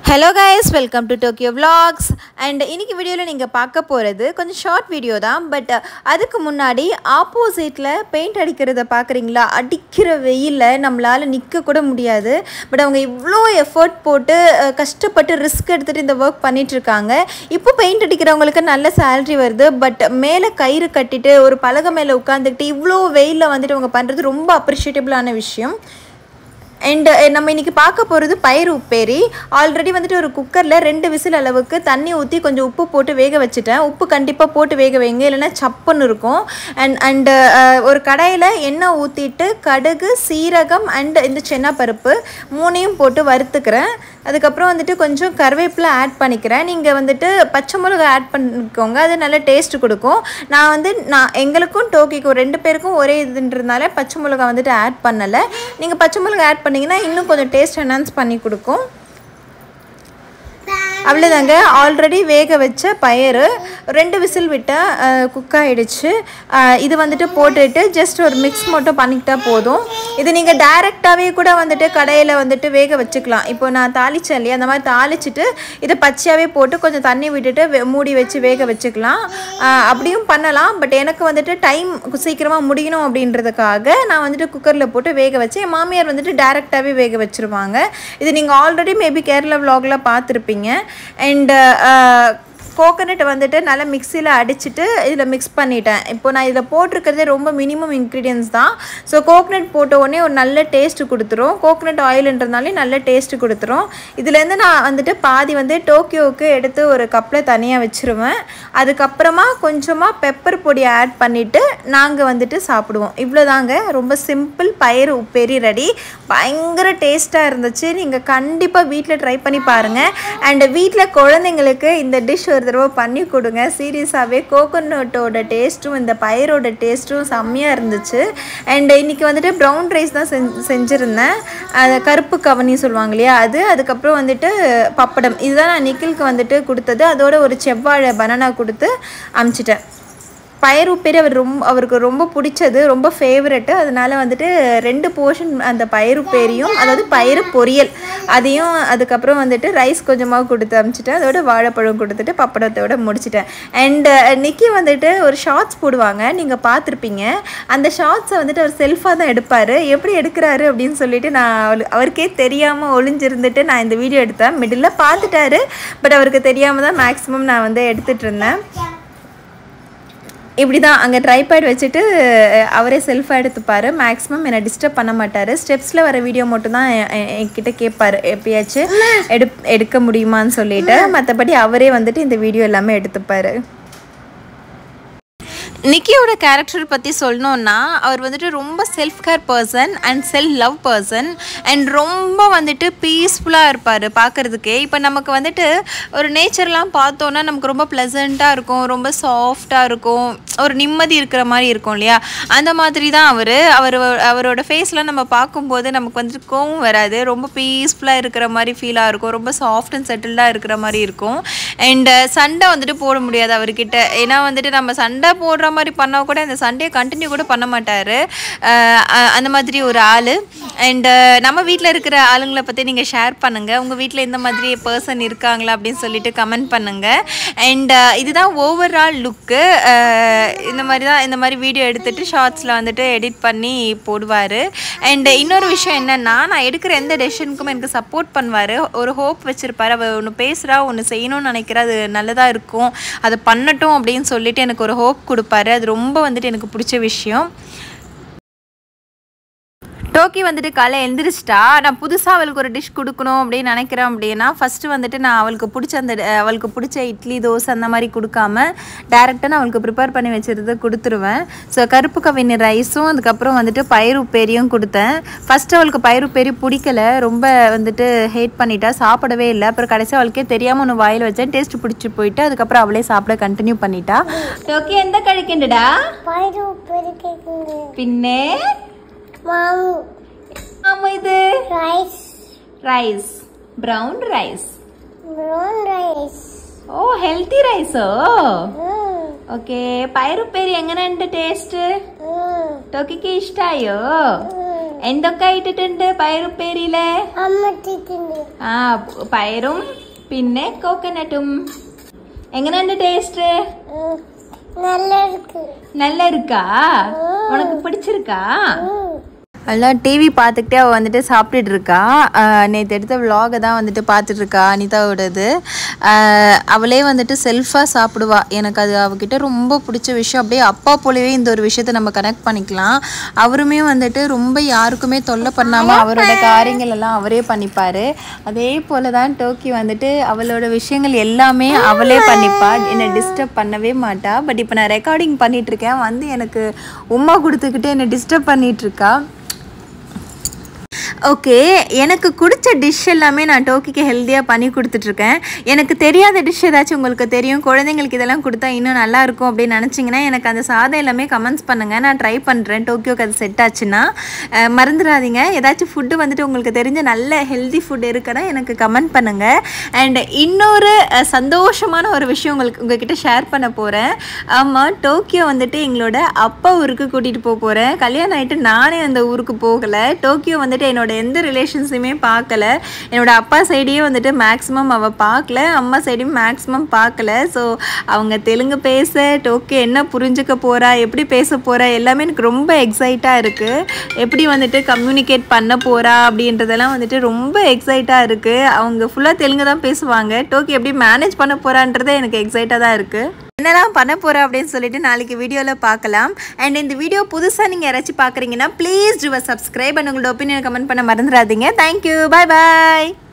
Hello guys welcome to Tokyo vlogs and இன்னைக்கு வீடியோவில் நீங்கள் பார்க்க போகிறது கொஞ்சம் ஷார்ட் வீடியோ தான் பட் அதுக்கு முன்னாடி ஆப்போசிட்டில் பெயிண்ட் அடிக்கிறத பார்க்குறீங்களா அடிக்கிற வெயிலில் நம்மளால் நிற்க கூட முடியாது பட் அவங்க இவ்வளோ எஃபர்ட் போட்டு அஹ், கஷ்டப்பட்டு ரிஸ்க் எடுத்துகிட்டு இந்த ஒர்க் பண்ணிகிட்ருக்காங்க இப்போ பெயிண்ட் அடிக்கிறவங்களுக்கு நல்ல சேலரி வருது பட் மேலே கயிறு கட்டிட்டு ஒரு பலகை மேலே உட்காந்துக்கிட்டு இவ்வளோ வெயிலில் வந்துட்டு அவங்க பண்ணுறது ரொம்ப அப்ரிஷியேட்டபிளான விஷயம் அண்ட் நம்ம இன்னைக்கு பார்க்க போகிறது பயிர் உப்பேரி ஆல்ரெடி வந்துட்டு ஒரு குக்கரில் ரெண்டு விசில் அளவுக்கு தண்ணி ஊற்றி கொஞ்சம் உப்பு போட்டு வேக வச்சுட்டேன் உப்பு கண்டிப்பாக போட்டு வேக வைங்க இல்லைன்னா சப்புன்னு இருக்கும் அண்ட் அண்டு ஒரு கடாயில் எண்ணெய் ஊற்றிட்டு கடுகு சீரகம் அண்ட் இந்த சென்னாப்பருப்பு மூணையும் போட்டு வறுத்துக்கிறேன் அதுக்கப்புறம் வந்துட்டு கொஞ்சம் கருவேப்பிலை ஆட் பண்ணிக்கிறேன் நீங்கள் வந்துட்டு பச்சை மிளகா ஆட் பண்ணிக்கோங்க அது நல்ல டேஸ்ட் கொடுக்கும் நான் வந்து நான் எங்களுக்கும் டோக்கிக்கும் ரெண்டு பேருக்கும் ஒரே இதுன்றதுனால பச்சை மிளகா வந்துட்டு ஆட் பண்ணலை நீங்கள் பச்சை மிளகா ஆட் பண்ணிங்கன்னா இன்னும் கொஞ்சம் டேஸ்ட் என்ஹான்ஸ் பண்ணி கொடுக்கும் அவ்வளோதாங்க ஆல்ரெடி வேக வச்ச பயிறு ரெண்டு விசில் விட்டால் குக் ஆகிடுச்சு இது வந்துட்டு போட்டுட்டு ஜஸ்ட் ஒரு மிக்ஸ் மட்டும் பண்ணிக்கிட்டா போதும் இது நீங்கள் டைரெக்டாகவே கூட வந்துட்டு கடையில் வந்துட்டு வேக வச்சுக்கலாம் இப்போ நான் தாளிச்சேன் இல்லையா அந்த மாதிரி தாளிச்சிட்டு இதை பச்சையாகவே போட்டு கொஞ்சம் தண்ணி விட்டுட்டு வே- மூடி வச்சு வேக வச்சுக்கலாம் ஆஹ் அப்படியும் பண்ணலாம் பட் எனக்கு வந்துட்டு டைம் சீக்கிரமாக முடியணும் அப்படின்றதுக்காக நான் வந்துட்டு குக்கரில் போட்டு வேக வச்சு என் மாமியார் வந்துட்டு டைரெக்டாகவே வேக வச்சுருவாங்க இது நீங்கள் ஆல்ரெடி மேபி கேரளா vlogல பார்த்துருப்பீங்க அண்டு கோகனட் வந்துட்டு நல்லா மிக்சியில் அடிச்சுட்டு இதில் மிக்ஸ் பண்ணிட்டேன் இப்போ நான் இதில் போட்டிருக்கிறதே ரொம்ப மினிமம் இன்க்ரீடியன்ஸ் தான் ஸோ கோகனட் போட்ட உடனே ஒரு நல்ல டேஸ்ட் கொடுத்துரும் கோகனட் ஆயில்ன்றதுனாலே நல்ல டேஸ்ட் கொடுத்துரும் இதுலேருந்து நான் வந்துட்டு பாதி வந்து டோக்கியோவுக்கு எடுத்து ஒரு கப்பில் தனியாக வச்சுருவேன் அதுக்கப்புறமா கொஞ்சமாக பெப்பர் பொடி ஆட் பண்ணிவிட்டு நாங்கள் வந்துட்டு சாப்பிடுவோம் இவ்வளோதாங்க ரொம்ப சிம்பிள் பயிர் உப்பேரி ரெடி பயங்கர டேஸ்ட்டாக இருந்துச்சு நீங்கள் கண்டிப்பாக வீட்டில் ட்ரை பண்ணி பாருங்கள் அண்ட் வீட்டில் குழந்தைங்களுக்கு இந்த டிஷ் ஒரு தடவை பண்ணி கொடுங்க சீரியஸாகவே கோகோனட்டோட டேஸ்ட்டும் இந்த பயிரோட டேஸ்ட்டும் செம்மையாக இருந்துச்சு அண்ட் இன்றைக்கி வந்துட்டு ப்ரௌன் ரைஸ் தான் செஞ் செஞ்சுருந்தேன் அது கருப்பு கவனி சொல்லுவாங்க இல்லையா அது அதுக்கப்புறம் வந்துட்டு பப்படம் இதுதான் நான் நிக்கிலுக்கு வந்துட்டு கொடுத்தது அதோட ஒரு செவ்வாழை பனானா கொடுத்து அமுச்சிட்டேன் பயிர் உப்பேரி அவர் ரொம்ப அவருக்கு ரொம்ப பிடிச்சது ரொம்ப ஃபேவரெட்டு அதனால வந்துட்டு ரெண்டு போர்ஷன் அந்த பயிர் உப்பேரியும் அதாவது பயிறு பொரியல் அதையும் அதுக்கப்புறம் வந்துட்டு ரைஸ் கொஞ்சமாக கொடுத்து அனுப்பிச்சிட்டேன் அதோட வாழைப்பழம் கொடுத்துட்டு பப்படத்தோட முடிச்சிட்டேன் அண்டு நிக்கி வந்துட்டு ஒரு ஷார்ட்ஸ் போடுவாங்க நீங்கள் பார்த்துருப்பீங்க அந்த ஷார்ட்ஸை வந்துட்டு அவர் செல்ஃபாக தான் எடுப்பார் எப்படி எடுக்கிறாரு அப்படின்னு சொல்லிட்டு நான் அவரு- அவருக்கே தெரியாமல் ஒளிஞ்சிருந்துட்டு நான் இந்த வீடியோ எடுத்தேன் மிடில் பார்த்துட்டாரு பட் அவருக்கு தெரியாமல் தான் மேக்ஸிமம் நான் வந்து எடுத்துகிட்டு இருந்தேன் இப்படி தான் அங்கே ட்ரைபேட் வச்சுட்டு அஹ், அவரே செல்ஃபாக எடுத்துப்பார் மேக்ஸிமம் என்னை டிஸ்டர்ப் பண்ண மாட்டார் ஸ்டெப்ஸில் வர வீடியோ மட்டும்தான் எ- எ- என்கிட்ட கேட்பார் எப்பயாச்சும் எடு எடுக்க முடியுமான்னு சொல்லிட்டு மற்றபடி அவரே வந்துட்டு இந்த வீடியோ எல்லாமே எடுத்துப்பார் நிக்கியோட கேரக்டர் பற்றி சொல்லணுன்னா அவர் வந்துட்டு ரொம்ப self care person and self love person and ரொம்ப வந்துட்டு பீஸ்ஃபுல்லாக இருப்பார் பார்க்குறதுக்கே இப்போ நமக்கு வந்துட்டு ஒரு நேச்சர்லாம் பார்த்தோன்னா நமக்கு ரொம்ப ப்ளசண்ட்டாக இருக்கும் ரொம்ப சாஃப்டாக இருக்கும் ஒரு நிம்மதி இருக்கிற மாதிரி இருக்கும் இல்லையா அந்த மாதிரி தான் அவர் அவர் அவரோட ஃபேஸ்லாம் நம்ம பார்க்கும்போது நமக்கு வந்துட்டு கோவம் வராது ரொம்ப பீஸ்ஃபுல்லாக இருக்கிற மாதிரி ஃபீலாக இருக்கும் ரொம்ப சாஃப்ட் அண்ட் செட்டில்டாக இருக்கிற மாதிரி இருக்கும் அண்ட் சண்டை வந்துட்டு போட முடியாது அவர்கிட்ட ஏன்னா வந்துட்டு நம்ம சண்டை போடுற மாதிரி பண்ணால் கூட அந்த சண்டையை கண்டினியூ கூட பண்ண மாட்டார் அந்த மாதிரி ஒரு ஆள் அண்டு நம்ம வீட்டில் இருக்கிற ஆளுங்களை பற்றி நீங்கள் ஷேர் பண்ணுங்கள் உங்கள் வீட்டில் இந்த மாதிரி பர்சன் இருக்காங்களா அப்படின்னு சொல்லிட்டு கமெண்ட் பண்ணுங்கள் அண்ட் இதுதான் ஓவரால் லுக்கு இந்த மாதிரி தான் இந்த மாதிரி வீடியோ எடுத்துட்டு ஷார்ட்ஸில் வந்துட்டு எடிட் பண்ணி போடுவார் அண்ட் இன்னொரு விஷயம் என்னென்னா நான் எடுக்கிற எந்த டெசிஷனுக்கும் எனக்கு சப்போர்ட் பண்ணுவார் ஒரு ஹோப் வச்சுருப்பார் அவள் ஒன்று பேசுகிறா ஒன்று செய்யணும்னு நினைக்கிறா அது நல்லதாக இருக்கும் அதை பண்ணட்டும் அப்படின்னு சொல்லிட்டு எனக்கு ஒரு ஹோப் கொடுப்பாரு அது ரொம்ப வந்துட்டு எனக்கு பிடிச்ச விஷயம் டோக்கி வந்துட்டு காலை எழுந்திரிச்சிட்டா நான் புதுசாக அவளுக்கு ஒரு டிஷ் கொடுக்கணும் அப்படின்னு நினைக்கிறேன் அப்படின்னா ஃபஸ்ட்டு வந்துட்டு நான் அவளுக்கு பிடிச்ச அந்த அஹ், அவளுக்கு பிடிச்ச இட்லி தோசை அந்த மாதிரி கொடுக்காம டேரெக்டாக நான் அவளுக்கு ப்ரிப்பேர் பண்ணி வச்சுருது கொடுத்துருவேன் ஸோ கருப்பு கவினி ரைஸும் அதுக்கப்புறம் வந்துட்டு பயிர் உப்பேரியும் கொடுத்தேன் ஃபஸ்ட்டு அவளுக்கு பயிர் உப்பேரி பிடிக்கல ரொம்ப வந்துட்டு ஹேட் பண்ணிட்டா சாப்பிடவே இல்லை அப்புறம் கடைசி அவளுக்கே தெரியாமல் ஒன்று வாயில் வச்சேன் டேஸ்ட் பிடிச்சி போயிட்டு அதுக்கப்புறம் அவளே சாப்பிட கண்டினியூ பண்ணிட்டா டோக்கி எந்த കഴിക്കണ്ടടാ പയറ് ഉപ്പേരി കേൾക്കുന്നത് പിന്നെ മാമു ആമോ ഇത് rice rice brown rice brown rice ഓ ഹെൽത്തി റൈസോ ഓക്കെ പയറുപ്പേരി എങ്ങനെയുണ്ട് ടേസ്റ്റ് ടോക്കിക്ക് ഇഷ്ടായോ എന്തൊക്കെ ഇട്ടിട്ടുണ്ട് പയറുപ്പേരിയിലെ അമ്മത്തിട്ടുണ്ട് ആ പയറും പിന്നെ കോക്കനട്ടും എങ്ങനെയുണ്ട് ടേസ്റ്റ് നല്ല இருக்கு നല്ല இருக்கா உனக்கு பிடிச்சிருக்கா ம். எல்லாம் டிவி பார்த்துக்கிட்டே அவள் வந்துட்டு சாப்பிட்டுட்டு இருக்கா நேற்று எடுத்த விலாகை தான் வந்துட்டு பார்த்துட்டு இருக்கா அனிதாவோடது ஆஹ் அவளே வந்துட்டு செல்ஃபாக சாப்பிடுவா எனக்கு அது அவகிட்ட ரொம்ப பிடிச்ச விஷயம் அப்படியே அப்பா போலவே இந்த ஒரு விஷயத்த நம்ம கனெக்ட் பண்ணிக்கலாம் அவருமே வந்துட்டு ரொம்ப யாருக்குமே தொல்லை பண்ணாமல் அவரோட காரியங்கள் எல்லாம் அவரே பண்ணிப்பாரு அதே போல தான் டோக்கி வந்துட்டு அவளோட விஷயங்கள் எல்லாமே அவளே பண்ணிப்பா என்னை டிஸ்டர்ப் பண்ணவே மாட்டா பட் இப்போ நான் ரெக்கார்டிங் பண்ணிட்டு இருக்கேன் வந்து எனக்கு உமா கொடுத்துக்கிட்டு என்னை டிஸ்டர்ப் பண்ணிட்டு இருக்கா ஓகே எனக்கு பிடிச்ச டிஷ் எல்லாமே நான் டோக்கிக்கு ஹெல்த்தியாக பண்ணி கொடுத்துட்ருக்கேன் எனக்கு தெரியாத டிஷ் ஏதாச்சும் உங்களுக்கு தெரியும் குழந்தைங்களுக்கு இதெல்லாம் கொடுத்தா இன்னும் நல்லா இருக்கும் அப்படின்னு நினச்சிங்கன்னா எனக்கு அந்த சாதம் எல்லாமே கமெண்ட்ஸ் பண்ணுங்கள் நான் ட்ரை பண்ணுறேன் டோக்கியோக்கு அது செட் ஆச்சுன்னா அஹ், மறந்துடாதீங்க ஏதாச்சும் ஃபுட்டு வந்துட்டு உங்களுக்கு தெரிஞ்ச நல்ல ஹெல்தி ஃபுட் இருக்குன்னா எனக்கு கமெண்ட் பண்ணுங்கள் அண்ட் இன்னொரு அஹ், சந்தோஷமான ஒரு விஷயம் உங்களுக்கு உங்ககிட்ட ஷேர் பண்ண போகிறேன் ஆமாம் டோக்கியோ வந்துட்டு எங்களோட அப்பா ஊருக்கு கூட்டிகிட்டு போக போகிறேன் கல்யாணம் ஆகிட்டு நானே அந்த ஊருக்கு போகலை டோக்கியோ வந்துட்டு என்னோட எந்த ரிலேஷன்ஸுமே பார்க்கல என்னோட அப்பா சைடையே வந்துட்டு மேக்ஸிமம் அவள் பார்க்கல அம்மா சைடையும் மேக்ஸிமம் பார்க்கல ஸோ அவங்க தெலுங்கு பேச டோக்கியோ என்ன புரிஞ்சுக்க போகிறா எப்படி பேச போகிறா எல்லாமே எனக்கு ரொம்ப எக்ஸைட்டாக இருக்குது எப்படி வந்துட்டு கம்யூனிகேட் பண்ண போகிறா அப்படின்றதெல்லாம் வந்துட்டு ரொம்ப எக்ஸைட்டாக இருக்குது அவங்க ஃபுல்லாக தெலுங்கு தான் பேசுவாங்க டோக்கி எப்படி மேனேஜ் பண்ண போகிறான்றதே எனக்கு எக்ஸைட்டாக தான் இருக்குது என்னெல்லாம் பண்ண போகிறேன் அப்படின்னு சொல்லிட்டு நாளைக்கு வீடியோவில் பார்க்கலாம் அண்ட் இந்த வீடியோ புதுசாக நீங்கள் யாராச்சும் பார்க்குறீங்கன்னா ப்ளீஸ் டு சப்ஸ்கிரைப் அண்ட் உங்களோட ஒப்பீனியன் கமெண்ட் பண்ண மறந்துடாதீங்க தேங்க்யூ பாய் பாய்